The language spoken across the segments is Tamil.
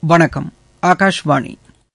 வணக்கம் ஆகாஷ்வாணி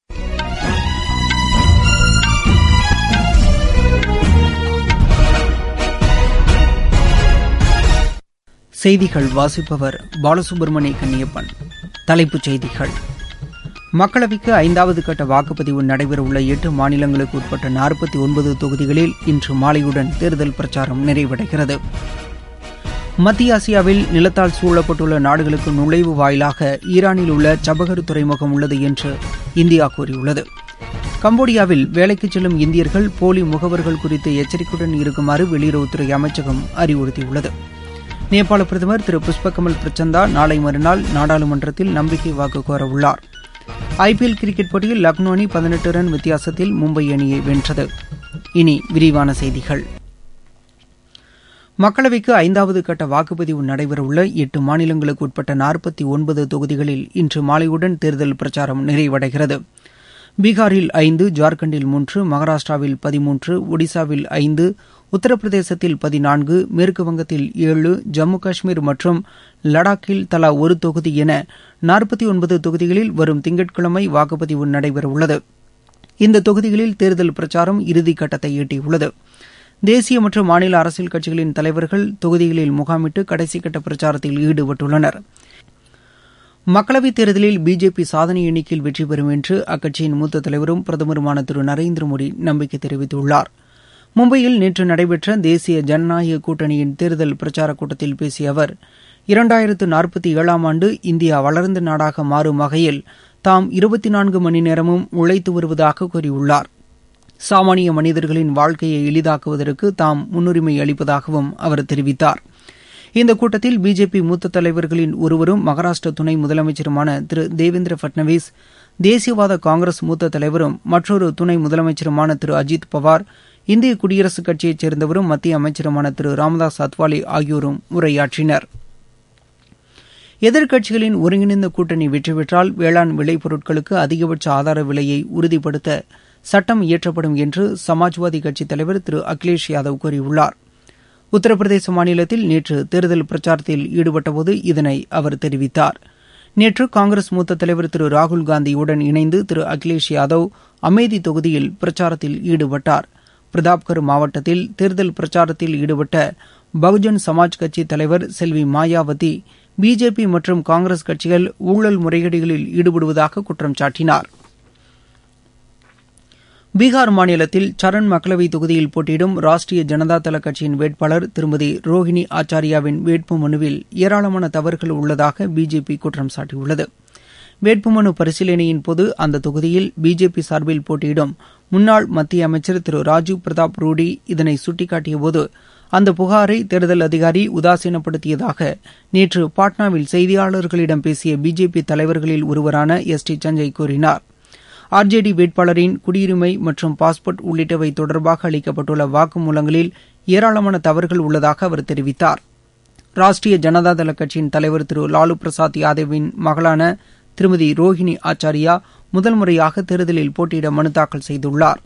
செய்திகள் வாசிப்பவர் பாலசுப்ரமணிய கன்னியப்பன் தலைப்புச் செய்திகள் மக்களவைக்கு ஐந்தாவது கட்ட வாக்குப்பதிவு நடைபெறவுள்ள எட்டு மாநிலங்களுக்கு உட்பட்ட நாற்பத்தி ஒன்பது தொகுதிகளில் இன்று மாலையுடன் தேர்தல் பிரச்சாரம் நிறைவடைகிறது மத்திய ஆசியாவில் நிலத்தால் சூழப்பட்டுள்ள நாடுகளுக்கு நுழைவு வாயிலாக ஈரானில் உள்ள சபகர் துறைமுகம் உள்ளது என்று இந்தியா கூறியுள்ளது கம்போடியாவில் வேலைக்கு செல்லும் இந்தியர்கள் போலி முகவர்கள் குறித்து எச்சரிக்கையுடன் இருக்குமாறு வெளியுறவுத்துறை அமைச்சகம் அறிவுறுத்தியுள்ளது நேபாள பிரதமர் திரு புஷ்பகமல் பிரச்சந்தா நாளை மறுநாள் நாடாளுமன்றத்தில் நம்பிக்கை வாக்கு கோரவுள்ளார் ஐபிஎல் கிரிக்கெட் போட்டியில் லக்னோ அணி பதினெட்டு ரன் வித்தியாசத்தில் மும்பை அணியை வென்றது இனி விரிவான செய்திகள் மக்களவைக்கு ஐந்தாவது கட்ட வாக்குப்பதிவு நடைபெறவுள்ள எட்டு மாநிலங்களுக்கு உட்பட்ட நாற்பத்தி ஒன்பது தொகுதிகளில் இன்று மாலையுடன் தேர்தல் பிரச்சாரம் நிறைவடைகிறது பீகாரில் ஐந்து ஜார்க்கண்டில் மூன்று மகாராஷ்டிராவில் பதிமூன்று ஒடிசாவில் ஐந்து உத்தரப்பிரதேசத்தில் பதினான்கு மேற்குவங்கத்தில் ஏழு ஜம்மு காஷ்மீர் மற்றும் லடாக்கில் தலா ஒரு தொகுதி என நாற்பத்தி ஒன்பது தொகுதிகளில் வரும் திங்கட்கிழமை வாக்குப்பதிவு நடைபெறவுள்ளது இந்த தொகுதிகளில் தேர்தல் பிரச்சாரம் இறுதிக்கட்டத்தை எட்டியுள்ளது தேசிய மற்றும் மாநில அரசியல் கட்சிகளின் தலைவர்கள் தொகுதிகளில் முகாமிட்டு கடைசிக்கட்ட பிரச்சாரத்தில் ஈடுபட்டுள்ளனர் மக்களவைத் தேர்தலில் பிஜேபி சாதனை எண்ணிக்கையில் வெற்றி பெறும் என்று அக்கட்சியின் மூத்த தலைவரும் பிரதமருமான திரு நரேந்திர மோடி நம்பிக்கை தெரிவித்துள்ளார் மும்பையில் நேற்று நடைபெற்ற தேசிய ஜனநாயக கூட்டணியின் தேர்தல் பிரச்சாரக் கூட்டத்தில் பேசிய அவர் இரண்டாயிரத்து நாற்பத்தி ஏழாம் ஆண்டு இந்தியா வளர்ந்த நாடாக மாறும் வகையில் தாம் இருபத்தி நான்கு மணி நேரமும் உழைத்து வருவதாக கூறியுள்ளார் சாமானிய மனிதர்களின் வாழ்க்கையை எளிதாக்குவதற்கு தாம் முன்னுரிமை அளிப்பதாகவும் அவர் தெரிவித்தார் இந்த கூட்டத்தில் பிஜேபி மூத்த தலைவர்களின் ஒருவரும் மகாராஷ்டிர துணை முதலமைச்சருமான திரு தேவேந்திர பட்னவிஸ் தேசியவாத காங்கிரஸ் மூத்த தலைவரும் மற்றொரு துணை முதலமைச்சருமான திரு அஜித் பவார் இந்திய குடியரசுக் கட்சியைச் சேர்ந்தவரும் மத்திய அமைச்சருமான திரு ராமதாஸ் அத்வாலே ஆகியோரும் உரையாற்றினர் எதிர்க்கட்சிகளின் ஒருங்கிணைந்த கூட்டணி வெற்றி பெற்றால் வேளாண் விளைபொருட்களுக்கு அதிகபட்ச ஆதார விலையை உறுதிப்படுத்த சட்டம் இயற்றப்படும் என்று சமாஜ்வாதி கட்சித் தலைவர் திரு அகிலேஷ் யாதவ் கூறியுள்ளார் உத்தரப்பிரதேச மாநிலத்தில் நேற்று தேர்தல் பிரச்சாரத்தில் ஈடுபட்டபோது இதனை அவர் தெரிவித்தார் நேற்று காங்கிரஸ் மூத்த தலைவர் திரு ராகுல் காந்தியுடன் இணைந்து திரு அகிலேஷ் யாதவ் அமேதி தொகுதியில் பிரச்சாரத்தில் ஈடுபட்டார் பிரதாப்கர் மாவட்டத்தில் தேர்தல் பிரச்சாரத்தில் ஈடுபட்ட பகுஜன் சமாஜ் கட்சி தலைவர் செல்வி மாயாவதி பிஜேபி மற்றும் காங்கிரஸ் கட்சிகள் ஊழல் முறைகேடுகளில் ஈடுபடுவதாக குற்றம் சாட்டினார் பீகார் மாநிலத்தில் சரண் மக்களவை தொகுதியில் போட்டியிடும் ராஷ்டிரிய ஜனதா தள கட்சியின் வேட்பாளர் திருமதி ரோஹிணி ஆச்சாரியாவின் வேட்பு மனுவில் ஏராளமான தவறுகள் உள்ளதாக பிஜேபி குற்றம் சாட்டியுள்ளது வேட்புமனு பரிசீலனையின் போது அந்த தொகுதியில் பிஜேபி சார்பில் போட்டியிடும் முன்னாள் மத்திய அமைச்சர் திரு ராஜீவ் பிரதாப் ரூடி இதனை சுட்டிக்காட்டியபோது அந்த புகாரை தேர்தல் அதிகாரி உதாசீனப்படுத்தியதாக நேற்று பாட்னாவில் செய்தியாளர்களிடம் பேசிய பிஜேபி தலைவர்களில் ஒருவரான எஸ் டி சஞ்சய் கூறினார் ஆர்ஜேடி வேட்பாளரின் குடியுரிமை மற்றும் பாஸ்போர்ட் உள்ளிட்டவை தொடர்பாக அளிக்கப்பட்டுள்ள வாக்குமூலங்களில் ஏராளமான தவறுகள் உள்ளதாக அவர் தெரிவித்தார் ராஷ்டிரிய ஜனதாதள கட்சியின் தலைவர் திரு லாலு பிரசாத் யாதவின் மகளான திருமதி ரோஹிணி ஆச்சாரியா முதல் முறையாக தேர்தலில் போட்டியிட மனு தாக்கல் செய்துள்ளார்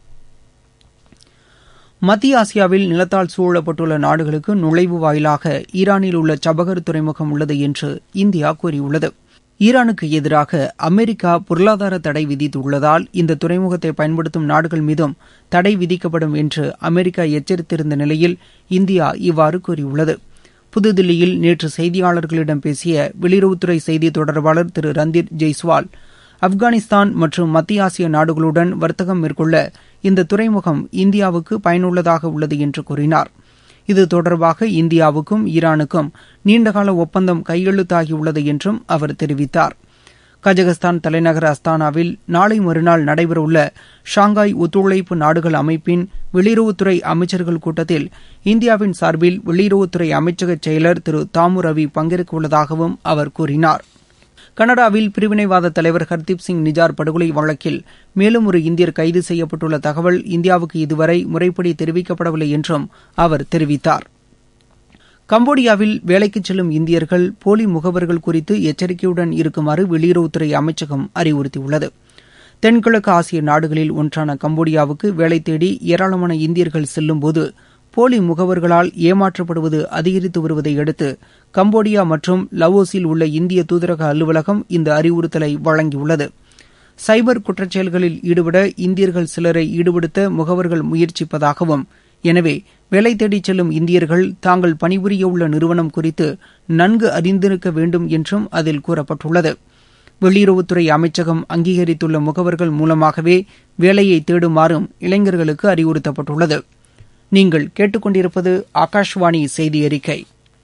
மத்திய ஆசியாவில் நிலத்தால் சூழப்பட்டுள்ள நாடுகளுக்கு நுழைவு வாயிலாக ஈரானில் உள்ள சபகர் துறைமுகம் உள்ளது என்று இந்தியா கூறியுள்ளது ஈரானுக்கு எதிராக அமெரிக்கா பொருளாதார தடை விதித்துள்ளதால் இந்த துறைமுகத்தை பயன்படுத்தும் நாடுகள் மீதும் தடை விதிக்கப்படும் என்று அமெரிக்கா எச்சரித்திருந்த நிலையில் இந்தியா இவ்வாறு கூறியுள்ளது புதுதில்லியில் நேற்று செய்தியாளர்களிடம் பேசிய வெளியுறவுத்துறை செய்தி தொடர்பாளர் திரு ரந்தீர் ஜெய்ஸ்வால் ஆப்கானிஸ்தான் மற்றும் மத்திய ஆசிய நாடுகளுடன் வர்த்தகம் மேற்கொள்ள இந்த துறைமுகம் இந்தியாவுக்கு பயனுள்ளதாக உள்ளது என்று கூறினார் இது தொடர்பாக இந்தியாவுக்கும் ஈரானுக்கும் நீண்டகால ஒப்பந்தம் கையெழுத்தாகியுள்ளது என்றும் அவர் தெரிவித்தார் கஜகஸ்தான் தலைநகர் அஸ்தானாவில் நாளை மறுநாள் நடைபெறவுள்ள ஷாங்காய் ஒத்துழைப்பு நாடுகள் அமைப்பின் வெளியுறவுத்துறை அமைச்சர்கள் கூட்டத்தில் இந்தியாவின் சார்பில் வெளியுறவுத்துறை அமைச்சக செயலர் திரு தாமு ரவி பங்கேற்க உள்ளதாகவும் அவர் கூறினார் கனடாவில் பிரிவினைவாத தலைவர் ஹர்தீப் சிங் நிஜார் படுகொலை வழக்கில் மேலும் ஒரு இந்தியர் கைது செய்யப்பட்டுள்ள தகவல் இந்தியாவுக்கு இதுவரை முறைப்படி தெரிவிக்கப்படவில்லை என்றும் அவர் தெரிவித்தார் கம்போடியாவில் வேலைக்கு செல்லும் இந்தியர்கள் போலி முகவர்கள் குறித்து எச்சரிக்கையுடன் இருக்குமாறு வெளியுறவுத்துறை அமைச்சகம் அறிவுறுத்தியுள்ளது தென்கிழக்கு ஆசிய நாடுகளில் ஒன்றான கம்போடியாவுக்கு வேலை தேடி ஏராளமான இந்தியர்கள் செல்லும்போது போலி முகவர்களால் ஏமாற்றப்படுவது அதிகரித்து வருவதை அடுத்து கம்போடியா மற்றும் லவோஸில் உள்ள இந்திய தூதரக அலுவலகம் இந்த அறிவுறுத்தலை வழங்கியுள்ளது சைபர் குற்றச்செயல்களில் ஈடுபட இந்தியர்கள் சிலரை ஈடுபடுத்த முகவர்கள் முயற்சிப்பதாகவும் எனவே வேலை தேடிச் செல்லும் இந்தியர்கள் தாங்கள் பணிபுரிய உள்ள நிறுவனம் குறித்து நன்கு அறிந்திருக்க வேண்டும் என்றும் அதில் கூறப்பட்டுள்ளது வெளியுறவுத்துறை அமைச்சகம் அங்கீகரித்துள்ள முகவர்கள் மூலமாகவே வேலையை தேடுமாறும் இளைஞர்களுக்கு அறிவுறுத்தப்பட்டுள்ளது நீங்கள் கேட்டுக்கொண்டிருப்பது ஆகாஷ்வாணி செய்தி அறிக்கை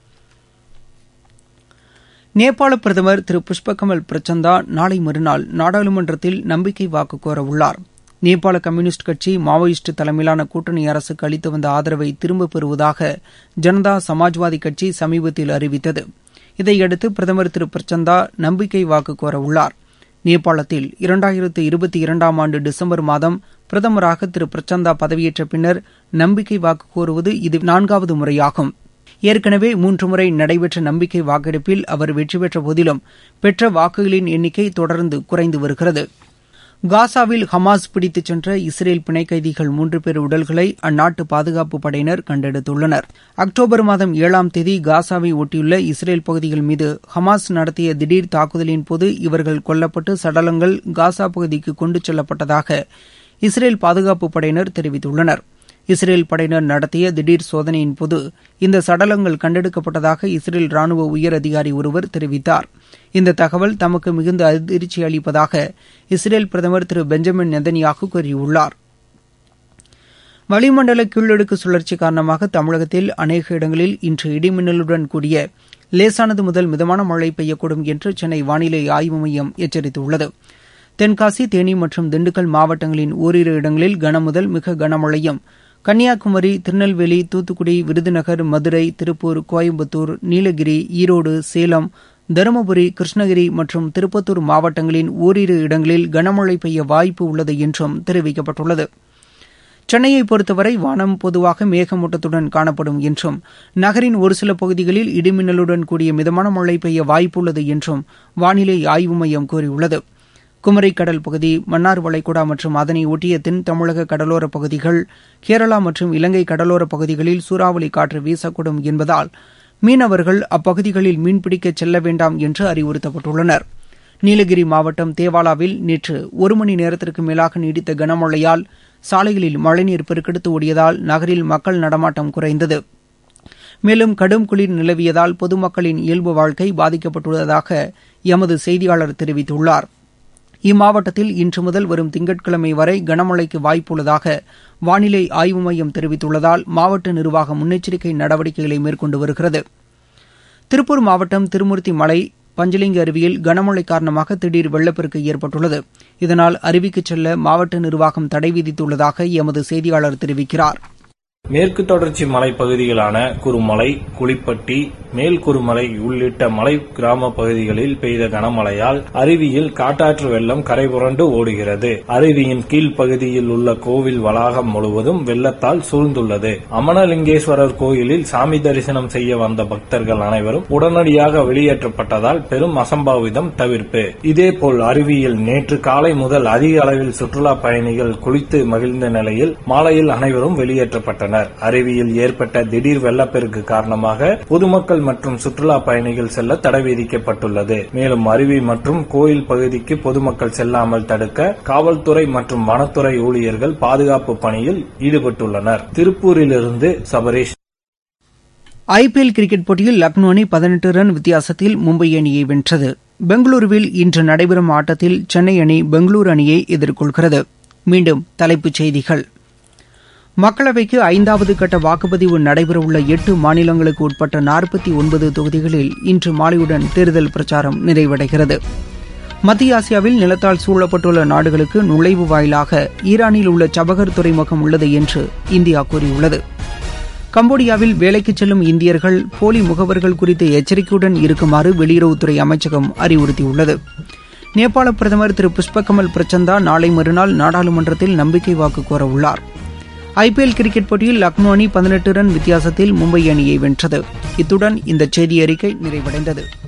நேபாள பிரதமர் திரு புஷ்பகமல் பிரச்சந்தா நாளை மறுநாள் நாடாளுமன்றத்தில் நம்பிக்கை வாக்கு கோரவுள்ளார் நேபாள கம்யூனிஸ்ட் கட்சி மாவோயிஸ்ட் தலைமையிலான கூட்டணி அரசுக்கு அளித்து வந்த ஆதரவை திரும்பப் பெறுவதாக ஜனதா சமாஜ்வாதி கட்சி சமீபத்தில் அறிவித்தது இதையடுத்து பிரதமர் திரு பிரச்சந்தா நம்பிக்கை வாக்கு கோரவுள்ளார் நேபாளத்தில் இரண்டாயிரத்து இருபத்தி இரண்டாம் ஆண்டு டிசம்பர் மாதம் பிரதமராக திரு பிரச்சந்தா பதவியேற்ற பின்னர் நம்பிக்கை வாக்கு கோருவது இது நான்காவது முறையாகும் ஏற்கனவே மூன்று முறை நடைபெற்ற நம்பிக்கை வாக்கெடுப்பில் அவர் வெற்றி பெற்ற போதிலும் பெற்ற வாக்குகளின் எண்ணிக்கை தொடர்ந்து குறைந்து வருகிறது காசாவில் ஹமாஸ் பிடித்துச் சென்ற இஸ்ரேல் பிணை கைதிகள் மூன்று பேர் உடல்களை அந்நாட்டு பாதுகாப்பு படையினர் கண்டெடுத்துள்ளனர் அக்டோபர் மாதம் ஏழாம் தேதி காசாவை ஒட்டியுள்ள இஸ்ரேல் பகுதிகள் மீது ஹமாஸ் நடத்திய திடீர் தாக்குதலின் போது இவர்கள் கொல்லப்பட்டு சடலங்கள் காசா பகுதிக்கு கொண்டு செல்லப்பட்டதாக இஸ்ரேல் பாதுகாப்பு படையினர் தெரிவித்துள்ளனர் இஸ்ரேல் படையினர் நடத்திய திடீர் சோதனையின்போது இந்த சடலங்கள் கண்டெடுக்கப்பட்டதாக இஸ்ரேல் ராணுவ உயர் அதிகாரி ஒருவர் தெரிவித்தார் இந்த தகவல் தமக்கு மிகுந்த அதிர்ச்சி அளிப்பதாக இஸ்ரேல் பிரதமர் திரு பெஞ்சமின் நெதன்யாகு கூறியுள்ளார் வளிமண்டல கீழடுக்கு சுழற்சி காரணமாக தமிழகத்தில் அநேக இடங்களில் இன்று இடிமின்னலுடன் கூடிய லேசானது முதல் மிதமான மழை பெய்யக்கூடும் என்று சென்னை வானிலை ஆய்வு மையம் எச்சரித்துள்ளது தென்காசி தேனி மற்றும் திண்டுக்கல் மாவட்டங்களின் ஓரிரு இடங்களில் கனமுதல் மிக கனமழையும் கன்னியாகுமரி திருநெல்வேலி தூத்துக்குடி விருதுநகர் மதுரை திருப்பூர் கோயம்புத்தூர் நீலகிரி ஈரோடு சேலம் தருமபுரி கிருஷ்ணகிரி மற்றும் திருப்பத்தூர் மாவட்டங்களின் ஓரிரு இடங்களில் கனமழை பெய்ய வாய்ப்பு உள்ளது என்றும் தெரிவிக்கப்பட்டுள்ளது சென்னையை பொறுத்தவரை வானம் பொதுவாக மேகமூட்டத்துடன் காணப்படும் என்றும் நகரின் ஒரு சில பகுதிகளில் இடிமின்னலுடன் கூடிய மிதமான மழை பெய்ய வாய்ப்புள்ளது என்றும் வானிலை ஆய்வு மையம் கூறியுள்ளது குமரி கடல் பகுதி மன்னார் வளைகுடா மற்றும் அதனை ஒட்டிய தென் தமிழக கடலோர பகுதிகள் கேரளா மற்றும் இலங்கை கடலோர பகுதிகளில் சூறாவளி காற்று வீசக்கூடும் என்பதால் மீனவர்கள் அப்பகுதிகளில் மீன்பிடிக்க செல்ல வேண்டாம் என்று அறிவுறுத்தப்பட்டுள்ளனர் நீலகிரி மாவட்டம் தேவாலாவில் நேற்று ஒரு மணி நேரத்திற்கு மேலாக நீடித்த கனமழையால் சாலைகளில் மழைநீர் பெருக்கெடுத்து ஓடியதால் நகரில் மக்கள் நடமாட்டம் குறைந்தது மேலும் கடும் குளிர் நிலவியதால் பொதுமக்களின் இயல்பு வாழ்க்கை பாதிக்கப்பட்டுள்ளதாக எமது செய்தியாளர் தெரிவித்துள்ளார் இம்மாவட்டத்தில் இன்று முதல் வரும் திங்கட்கிழமை வரை கனமழைக்கு வாய்ப்புள்ளதாக வானிலை ஆய்வு மையம் தெரிவித்துள்ளதால் மாவட்ட நிர்வாகம் முன்னெச்சரிக்கை நடவடிக்கைகளை மேற்கொண்டு வருகிறது திருப்பூர் மாவட்டம் திருமூர்த்தி மலை பஞ்சலிங்க அருவியில் கனமழை காரணமாக திடீர் வெள்ளப்பெருக்கு ஏற்பட்டுள்ளது இதனால் அருவிக்கு செல்ல மாவட்ட நிர்வாகம் தடை விதித்துள்ளதாக எமது செய்தியாளர் தெரிவிக்கிறார் மேற்கு தொடர்ச்சி மலைப்பகுதிகளான குருமலை குளிப்பட்டி மேல் குருமலை உள்ளிட்ட மலை கிராம பகுதிகளில் பெய்த கனமழையால் அருவியில் காட்டாற்று வெள்ளம் கரைபுரண்டு ஓடுகிறது அருவியின் கீழ்ப்பகுதியில் உள்ள கோவில் வளாகம் முழுவதும் வெள்ளத்தால் சூழ்ந்துள்ளது அமனலிங்கேஸ்வரர் கோயிலில் சாமி தரிசனம் செய்ய வந்த பக்தர்கள் அனைவரும் உடனடியாக வெளியேற்றப்பட்டதால் பெரும் அசம்பாவிதம் தவிர்ப்பு இதேபோல் அருவியில் நேற்று காலை முதல் அதிக அளவில் சுற்றுலா பயணிகள் குளித்து மகிழ்ந்த நிலையில் மாலையில் அனைவரும் வெளியேற்றப்பட்டனர் அருவியில் ஏற்பட்ட திடீர் வெள்ளப்பெருக்கு காரணமாக பொதுமக்கள் மற்றும் சுற்றுலா பயணிகள் செல்ல தடை விதிக்கப்பட்டுள்ளது மேலும் அருவி மற்றும் கோயில் பகுதிக்கு பொதுமக்கள் செல்லாமல் தடுக்க காவல்துறை மற்றும் வனத்துறை ஊழியர்கள் பாதுகாப்பு பணியில் ஈடுபட்டுள்ளனர் திருப்பூரிலிருந்து சபரீஷ் ஐபிஎல் கிரிக்கெட் போட்டியில் லக்னோ அணி பதினெட்டு ரன் வித்தியாசத்தில் மும்பை அணியை வென்றது பெங்களூருவில் இன்று நடைபெறும் ஆட்டத்தில் சென்னை அணி பெங்களூரு அணியை எதிர்கொள்கிறது மீண்டும் தலைப்புச் செய்திகள் மக்களவைக்கு ஐந்தாவது கட்ட வாக்குப்பதிவு நடைபெறவுள்ள எட்டு மாநிலங்களுக்கு உட்பட்ட நாற்பத்தி ஒன்பது தொகுதிகளில் இன்று மாலையுடன் தேர்தல் பிரச்சாரம் நிறைவடைகிறது மத்திய ஆசியாவில் நிலத்தால் சூழப்பட்டுள்ள நாடுகளுக்கு நுழைவு வாயிலாக ஈரானில் உள்ள சபகர் துறைமுகம் உள்ளது என்று இந்தியா கூறியுள்ளது கம்போடியாவில் வேலைக்கு செல்லும் இந்தியர்கள் போலி முகவர்கள் குறித்து எச்சரிக்கையுடன் இருக்குமாறு வெளியுறவுத்துறை அமைச்சகம் அறிவுறுத்தியுள்ளது நேபாள பிரதமர் திரு புஷ்பகமல் பிரச்சந்தா நாளை மறுநாள் நாடாளுமன்றத்தில் நம்பிக்கை வாக்கு கோரவுள்ளார் ஐபிஎல் கிரிக்கெட் போட்டியில் லக்னோ அணி பதினெட்டு ரன் வித்தியாசத்தில் மும்பை அணியை வென்றது இத்துடன் இந்த செய்தி அறிக்கை நிறைவடைந்தது